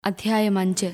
അധ്യായം അഞ്ച്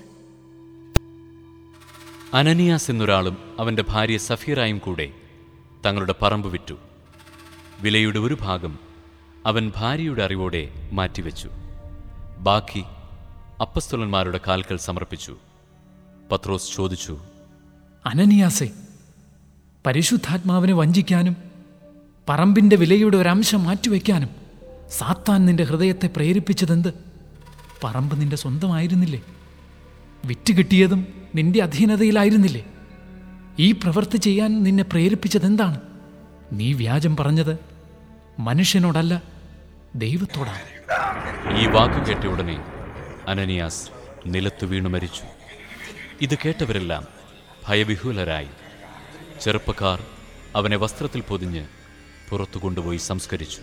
അനനിയാസ് എന്നൊരാളും അവന്റെ ഭാര്യ സഫീറായും കൂടെ തങ്ങളുടെ പറമ്പ് വിറ്റു വിലയുടെ ഒരു ഭാഗം അവൻ ഭാര്യയുടെ അറിവോടെ മാറ്റിവെച്ചു ബാക്കി അപ്പസ്തുലന്മാരുടെ കാൽക്കൽ സമർപ്പിച്ചു പത്രോസ് ചോദിച്ചു അനനിയാസെ പരിശുദ്ധാത്മാവിനെ വഞ്ചിക്കാനും പറമ്പിന്റെ വിലയുടെ ഒരംശം മാറ്റിവെക്കാനും സാത്താൻ നിന്റെ ഹൃദയത്തെ പ്രേരിപ്പിച്ചതെന്ത് പറമ്പ് നിന്റെ സ്വന്തമായിരുന്നില്ലേ വിറ്റ് കിട്ടിയതും നിന്റെ അധീനതയിലായിരുന്നില്ലേ ഈ പ്രവൃത്തി ചെയ്യാൻ നിന്നെ പ്രേരിപ്പിച്ചതെന്താണ് നീ വ്യാജം പറഞ്ഞത് മനുഷ്യനോടല്ല ദൈവത്തോടാണ് ഈ വാക്ക് കേട്ട ഉടനെ അനനിയാസ് നിലത്തു വീണു മരിച്ചു ഇത് കേട്ടവരെല്ലാം ഭയവിഹുലരായി ചെറുപ്പക്കാർ അവനെ വസ്ത്രത്തിൽ പൊതിഞ്ഞ് പുറത്തു കൊണ്ടുപോയി സംസ്കരിച്ചു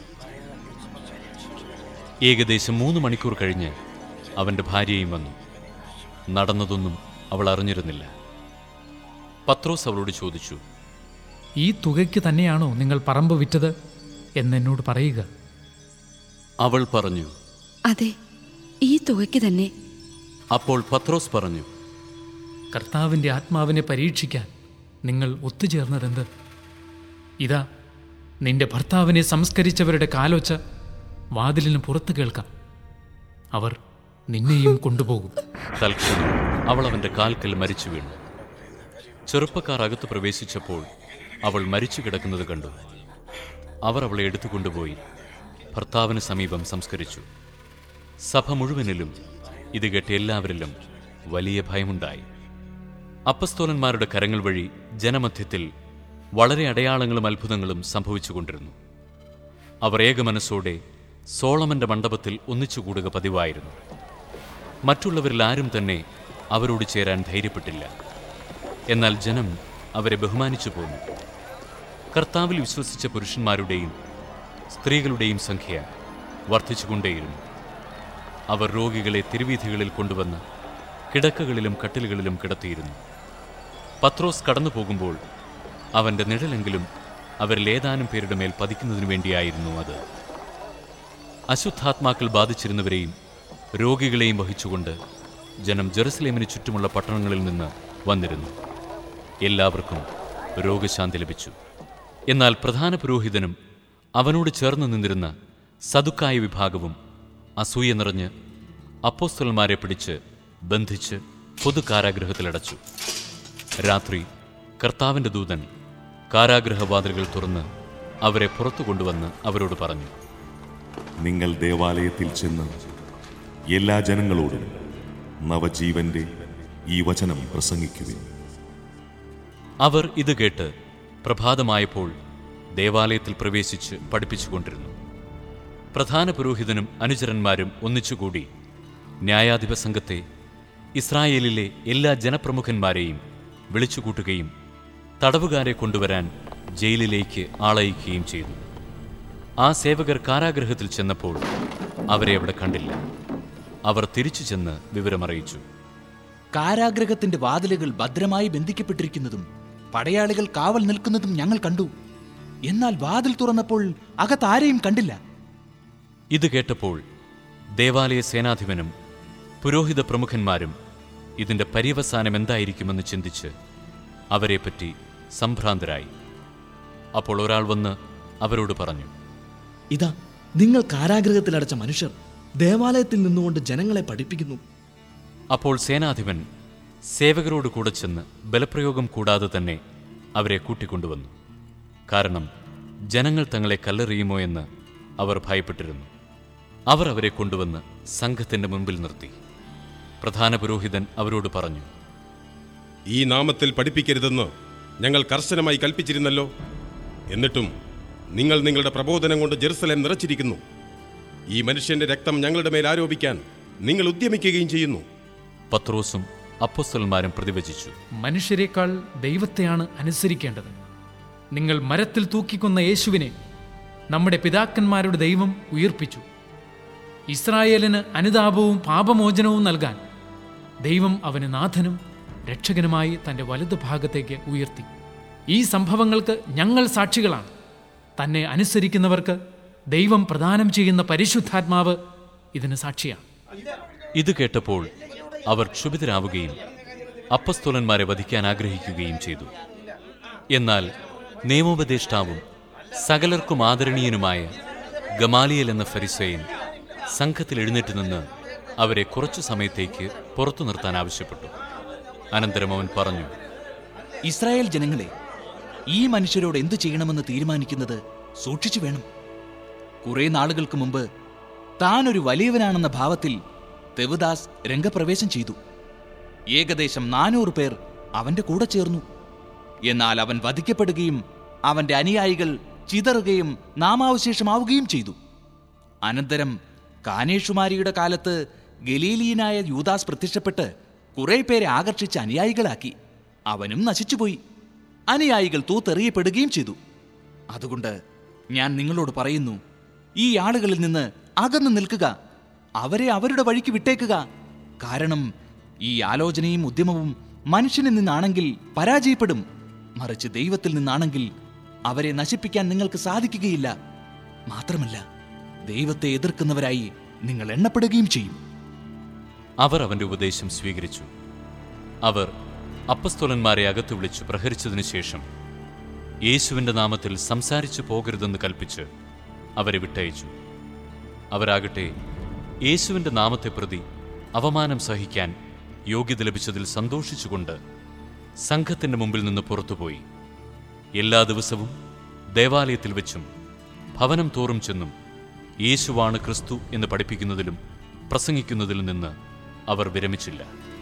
ഏകദേശം മൂന്ന് മണിക്കൂർ കഴിഞ്ഞ് അവന്റെ ഭാര്യയും വന്നു നടന്നതൊന്നും അവൾ അറിഞ്ഞിരുന്നില്ല പത്രോസ് അവളോട് ചോദിച്ചു ഈ തുകയ്ക്ക് തന്നെയാണോ നിങ്ങൾ പറമ്പ് വിറ്റത് എന്നെന്നോട് പറയുക അവൾ പറഞ്ഞു അതെ ഈ തുകയ്ക്ക് തന്നെ അപ്പോൾ പത്രോസ് പറഞ്ഞു കർത്താവിൻ്റെ ആത്മാവിനെ പരീക്ഷിക്കാൻ നിങ്ങൾ ഒത്തുചേർന്നതെന്ത് ഇതാ നിന്റെ ഭർത്താവിനെ സംസ്കരിച്ചവരുടെ കാലൊച്ച വാതിലിന് പുറത്ത് കേൾക്കാം അവർ നിന്നെയും കൊണ്ടുപോകും തൽക്ഷണം അവൾ അവന്റെ കാൽക്കൽ മരിച്ചു വീണു ചെറുപ്പക്കാർ അകത്ത് പ്രവേശിച്ചപ്പോൾ അവൾ മരിച്ചു കിടക്കുന്നത് കണ്ടു അവർ അവളെ എടുത്തുകൊണ്ടുപോയി ഭർത്താവിന് സമീപം സംസ്കരിച്ചു സഭ മുഴുവനിലും ഇത് കേട്ട് എല്ലാവരിലും വലിയ ഭയമുണ്ടായി അപ്പസ്തോലന്മാരുടെ കരങ്ങൾ വഴി ജനമധ്യത്തിൽ വളരെ അടയാളങ്ങളും അത്ഭുതങ്ങളും സംഭവിച്ചുകൊണ്ടിരുന്നു അവർ ഏകമനസ്സോടെ സോളമന്റെ മണ്ഡപത്തിൽ ഒന്നിച്ചുകൂടുക പതിവായിരുന്നു മറ്റുള്ളവരിൽ ആരും തന്നെ അവരോട് ചേരാൻ ധൈര്യപ്പെട്ടില്ല എന്നാൽ ജനം അവരെ ബഹുമാനിച്ചു പോന്നു കർത്താവിൽ വിശ്വസിച്ച പുരുഷന്മാരുടെയും സ്ത്രീകളുടെയും സംഖ്യ വർദ്ധിച്ചുകൊണ്ടേയിരുന്നു അവർ രോഗികളെ തിരുവീഥികളിൽ കൊണ്ടുവന്ന് കിടക്കകളിലും കട്ടിലുകളിലും കിടത്തിയിരുന്നു പത്രോസ് കടന്നു പോകുമ്പോൾ അവന്റെ നിഴലെങ്കിലും അവരിൽ ഏതാനും പേരുടെ മേൽ പതിക്കുന്നതിനു വേണ്ടിയായിരുന്നു അത് അശുദ്ധാത്മാക്കൾ ബാധിച്ചിരുന്നവരെയും രോഗികളെയും വഹിച്ചുകൊണ്ട് ജനം ജെറുസലേമിന് ചുറ്റുമുള്ള പട്ടണങ്ങളിൽ നിന്ന് വന്നിരുന്നു എല്ലാവർക്കും രോഗശാന്തി ലഭിച്ചു എന്നാൽ പ്രധാന പുരോഹിതനും അവനോട് ചേർന്ന് നിന്നിരുന്ന സതുക്കായ വിഭാഗവും അസൂയ നിറഞ്ഞ് അപ്പോസ്തലന്മാരെ പിടിച്ച് ബന്ധിച്ച് പൊതു കാരാഗൃഹത്തിലടച്ചു രാത്രി കർത്താവിന്റെ ദൂതൻ കാരാഗൃഹവാതിലുകൾ തുറന്ന് അവരെ പുറത്തു കൊണ്ടുവന്ന് അവരോട് പറഞ്ഞു നിങ്ങൾ ദേവാലയത്തിൽ ചെന്ന് എല്ലാ ജനങ്ങളോടും നവജീവന്റെ ഈ വചനം പ്രസംഗിക്കുവിൻ അവർ ഇത് കേട്ട് പ്രഭാതമായപ്പോൾ ദേവാലയത്തിൽ പ്രവേശിച്ച് പഠിപ്പിച്ചുകൊണ്ടിരുന്നു പ്രധാന പുരോഹിതനും അനുചരന്മാരും ഒന്നിച്ചുകൂടി ന്യായാധിപ സംഘത്തെ ഇസ്രായേലിലെ എല്ലാ ജനപ്രമുഖന്മാരെയും വിളിച്ചുകൂട്ടുകയും തടവുകാരെ കൊണ്ടുവരാൻ ജയിലിലേക്ക് ആളയക്കുകയും ചെയ്തു ആ സേവകർ കാരാഗൃഹത്തിൽ ചെന്നപ്പോൾ അവരെ അവിടെ കണ്ടില്ല അവർ തിരിച്ചു ചെന്ന് വിവരമറിയിച്ചു കാരാഗ്രഹത്തിന്റെ വാതിലുകൾ ഭദ്രമായി ബന്ധിക്കപ്പെട്ടിരിക്കുന്നതും പടയാളികൾ കാവൽ നിൽക്കുന്നതും ഞങ്ങൾ കണ്ടു എന്നാൽ വാതിൽ തുറന്നപ്പോൾ അകത്താരെയും കണ്ടില്ല ഇത് കേട്ടപ്പോൾ ദേവാലയ സേനാധിപനും പുരോഹിത പ്രമുഖന്മാരും ഇതിന്റെ പര്യവസാനം എന്തായിരിക്കുമെന്ന് ചിന്തിച്ച് അവരെപ്പറ്റി സംഭ്രാന്തരായി അപ്പോൾ ഒരാൾ വന്ന് അവരോട് പറഞ്ഞു ഇതാ നിങ്ങൾ കാരാഗ്രഹത്തിലടച്ച മനുഷ്യർ ദേവാലയത്തിൽ നിന്നുകൊണ്ട് ജനങ്ങളെ പഠിപ്പിക്കുന്നു അപ്പോൾ സേനാധിപൻ സേവകരോട് കൂടെ ചെന്ന് ബലപ്രയോഗം കൂടാതെ തന്നെ അവരെ കൂട്ടിക്കൊണ്ടുവന്നു കാരണം ജനങ്ങൾ തങ്ങളെ കല്ലെറിയുമോ എന്ന് അവർ ഭയപ്പെട്ടിരുന്നു അവർ അവരെ കൊണ്ടുവന്ന് സംഘത്തിന്റെ മുൻപിൽ നിർത്തി പ്രധാന പുരോഹിതൻ അവരോട് പറഞ്ഞു ഈ നാമത്തിൽ പഠിപ്പിക്കരുതെന്ന് ഞങ്ങൾ കർശനമായി കൽപ്പിച്ചിരുന്നല്ലോ എന്നിട്ടും നിങ്ങൾ നിങ്ങളുടെ പ്രബോധനം കൊണ്ട് ജെറുസലേം നിറച്ചിരിക്കുന്നു ഈ മനുഷ്യന്റെ രക്തം ഞങ്ങളുടെ മേൽ ആരോപിക്കാൻ നിങ്ങൾ ഉദ്യമിക്കുകയും ചെയ്യുന്നു പത്രോസും അപ്പോസ്തലന്മാരും പ്രതിവചിച്ചു മനുഷ്യരെക്കാൾ ദൈവത്തെയാണ് അനുസരിക്കേണ്ടത് നിങ്ങൾ മരത്തിൽ തൂക്കിക്കൊന്ന യേശുവിനെ നമ്മുടെ പിതാക്കന്മാരുടെ ദൈവം ഉയർപ്പിച്ചു ഇസ്രായേലിന് അനുതാപവും പാപമോചനവും നൽകാൻ ദൈവം അവന് നാഥനും രക്ഷകനുമായി തൻ്റെ വലതു ഭാഗത്തേക്ക് ഉയർത്തി ഈ സംഭവങ്ങൾക്ക് ഞങ്ങൾ സാക്ഷികളാണ് തന്നെ അനുസരിക്കുന്നവർക്ക് ദൈവം പ്രദാനം ചെയ്യുന്ന പരിശുദ്ധാത്മാവ് ഇതിന് സാക്ഷിയാണ് ഇത് കേട്ടപ്പോൾ അവർ ക്ഷുഭിതരാവുകയും അപ്പസ്തോലന്മാരെ വധിക്കാൻ ആഗ്രഹിക്കുകയും ചെയ്തു എന്നാൽ നിയമോപദേഷ്ടാവും സകലർക്കും ആദരണീയനുമായ ഗമാലിയൽ എന്ന ഫരിസയൻ സംഘത്തിൽ എഴുന്നേറ്റ് നിന്ന് അവരെ കുറച്ചു സമയത്തേക്ക് പുറത്തു നിർത്താൻ ആവശ്യപ്പെട്ടു അനന്തരം അവൻ പറഞ്ഞു ഇസ്രായേൽ ജനങ്ങളെ ഈ മനുഷ്യരോട് എന്തു ചെയ്യണമെന്ന് തീരുമാനിക്കുന്നത് സൂക്ഷിച്ചു വേണം കുറെ നാളുകൾക്ക് മുമ്പ് താൻ ഒരു വലിയവനാണെന്ന ഭാവത്തിൽ തെവുദാസ് രംഗപ്രവേശം ചെയ്തു ഏകദേശം നാനൂറ് പേർ അവന്റെ കൂടെ ചേർന്നു എന്നാൽ അവൻ വധിക്കപ്പെടുകയും അവന്റെ അനുയായികൾ ചിതറുകയും നാമാവശേഷമാവുകയും ചെയ്തു അനന്തരം കാനേഷുമാരിയുടെ കാലത്ത് ഗലീലിയനായ യൂദാസ് പ്രത്യക്ഷപ്പെട്ട് കുറെ പേരെ ആകർഷിച്ച് അനുയായികളാക്കി അവനും നശിച്ചുപോയി അനുയായികൾ തൂത്തെറിയപ്പെടുകയും ചെയ്തു അതുകൊണ്ട് ഞാൻ നിങ്ങളോട് പറയുന്നു ഈ ആളുകളിൽ നിന്ന് അകന്നു നിൽക്കുക അവരെ അവരുടെ വഴിക്ക് വിട്ടേക്കുക കാരണം ഈ ആലോചനയും ഉദ്യമവും മനുഷ്യനിൽ നിന്നാണെങ്കിൽ പരാജയപ്പെടും മറിച്ച് ദൈവത്തിൽ നിന്നാണെങ്കിൽ അവരെ നശിപ്പിക്കാൻ നിങ്ങൾക്ക് സാധിക്കുകയില്ല മാത്രമല്ല ദൈവത്തെ എതിർക്കുന്നവരായി നിങ്ങൾ എണ്ണപ്പെടുകയും ചെയ്യും അവർ അവന്റെ ഉപദേശം സ്വീകരിച്ചു അവർ അപ്പസ്തോലന്മാരെ അകത്തു വിളിച്ചു പ്രഹരിച്ചതിനു ശേഷം യേശുവിന്റെ നാമത്തിൽ സംസാരിച്ചു പോകരുതെന്ന് കൽപ്പിച്ച് അവരെ വിട്ടയച്ചു അവരാകട്ടെ യേശുവിന്റെ നാമത്തെ പ്രതി അവമാനം സഹിക്കാൻ യോഗ്യത ലഭിച്ചതിൽ സന്തോഷിച്ചുകൊണ്ട് സംഘത്തിന്റെ മുമ്പിൽ നിന്ന് പുറത്തുപോയി എല്ലാ ദിവസവും ദേവാലയത്തിൽ വെച്ചും ഭവനം തോറും ചെന്നും യേശുവാണ് ക്രിസ്തു എന്ന് പഠിപ്പിക്കുന്നതിലും പ്രസംഗിക്കുന്നതിലും നിന്ന് അവർ വിരമിച്ചില്ല